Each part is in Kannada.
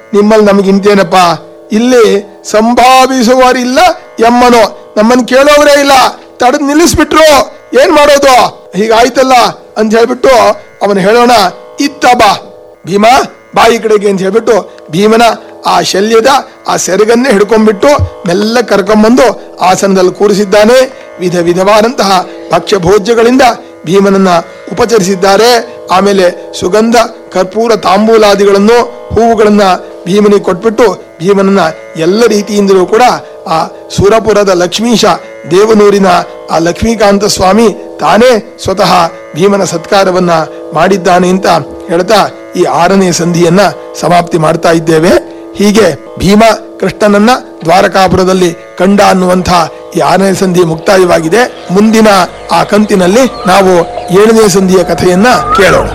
ನಿಮ್ಮಲ್ಲಿ ನಮಗೆ ಇಂತೇನಪ್ಪ ಇಲ್ಲಿ ಸಂಭಾವಿಸುವರಿಲ್ಲ ಎಮ್ಮನೋ ನಮ್ಮನ್ನು ಕೇಳೋರೇ ಇಲ್ಲ ತಡೆದು ನಿಲ್ಲಿಸ್ಬಿಟ್ರು ಏನ್ ಮಾಡೋದು ಹೀಗಾಯ್ತಲ್ಲ ಅಂತ ಹೇಳ್ಬಿಟ್ಟು ಅವನು ಹೇಳೋಣ ಇತ್ತ ಬಾ ಭೀಮ ಬಾಯಿ ಕಡೆಗೆ ಅಂತ ಹೇಳ್ಬಿಟ್ಟು ಭೀಮನ ಆ ಶಲ್ಯದ ಆ ಸೆರಗನ್ನೇ ಹಿಡ್ಕೊಂಡ್ಬಿಟ್ಟು ಮೆಲ್ಲ ಕರ್ಕೊಂಬಂದು ಆಸನದಲ್ಲಿ ಕೂರಿಸಿದ್ದಾನೆ ವಿಧ ವಿಧವಾದಂತಹ ಭಕ್ಷ್ಯ ಭೋಜ್ಯಗಳಿಂದ ಭೀಮನನ್ನ ಉಪಚರಿಸಿದ್ದಾರೆ ಆಮೇಲೆ ಸುಗಂಧ ಕರ್ಪೂರ ತಾಂಬೂಲಾದಿಗಳನ್ನು ಹೂವುಗಳನ್ನ ಭೀಮನಿಗೆ ಕೊಟ್ಬಿಟ್ಟು ಭೀಮನನ್ನ ಎಲ್ಲ ರೀತಿಯಿಂದಲೂ ಕೂಡ ಆ ಸುರಪುರದ ಲಕ್ಷ್ಮೀಶ ದೇವನೂರಿನ ಆ ಲಕ್ಷ್ಮೀಕಾಂತ ಸ್ವಾಮಿ ತಾನೇ ಸ್ವತಃ ಭೀಮನ ಸತ್ಕಾರವನ್ನ ಮಾಡಿದ್ದಾನೆ ಅಂತ ಹೇಳ್ತಾ ಈ ಆರನೇ ಸಂಧಿಯನ್ನ ಸಮಾಪ್ತಿ ಮಾಡ್ತಾ ಇದ್ದೇವೆ ಹೀಗೆ ಭೀಮ ಕೃಷ್ಣನನ್ನ ದ್ವಾರಕಾಪುರದಲ್ಲಿ ಕಂಡ ಅನ್ನುವಂಥ ಈ ಆರನೇ ಸಂಧಿ ಮುಕ್ತಾಯವಾಗಿದೆ ಮುಂದಿನ ಆ ಕಂತಿನಲ್ಲಿ ನಾವು ಏಳನೇ ಸಂಧಿಯ ಕಥೆಯನ್ನ ಕೇಳೋಣ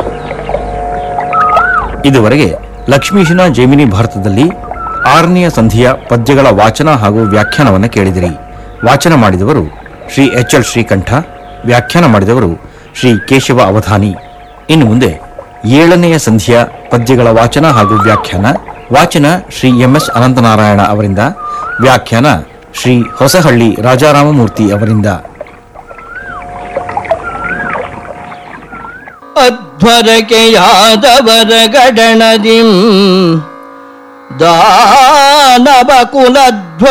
ಇದುವರೆಗೆ ಲಕ್ಷ್ಮೀಶನ ಜೈಮಿನಿ ಭಾರತದಲ್ಲಿ ಆರನೆಯ ಸಂಧಿಯ ಪದ್ಯಗಳ ವಾಚನ ಹಾಗೂ ವ್ಯಾಖ್ಯಾನವನ್ನು ಕೇಳಿದಿರಿ ವಾಚನ ಮಾಡಿದವರು ಶ್ರೀ ಎಚ್ ಎಲ್ ಶ್ರೀಕಂಠ ವ್ಯಾಖ್ಯಾನ ಮಾಡಿದವರು ಶ್ರೀ ಕೇಶವ ಅವಧಾನಿ ಇನ್ನು ಮುಂದೆ ಏಳನೆಯ ಸಂಧಿಯ ಪದ್ಯಗಳ ವಾಚನ ಹಾಗೂ ವ್ಯಾಖ್ಯಾನ ವಾಚನ ಶ್ರೀ ಎಂ ಎಸ್ ಅನಂತನಾರಾಯಣ ಅವರಿಂದ ವ್ಯಾಖ್ಯಾನ ಶ್ರೀ ಹೊಸಹಳ್ಳಿ ರಾಜಾರಾಮಮೂರ್ತಿ ಅವರಿಂದ ಅಧ್ವರಕೆಯಾದವರ ಗಡಣದಿಂ ದಾನವ ಕುಲಧ್ವ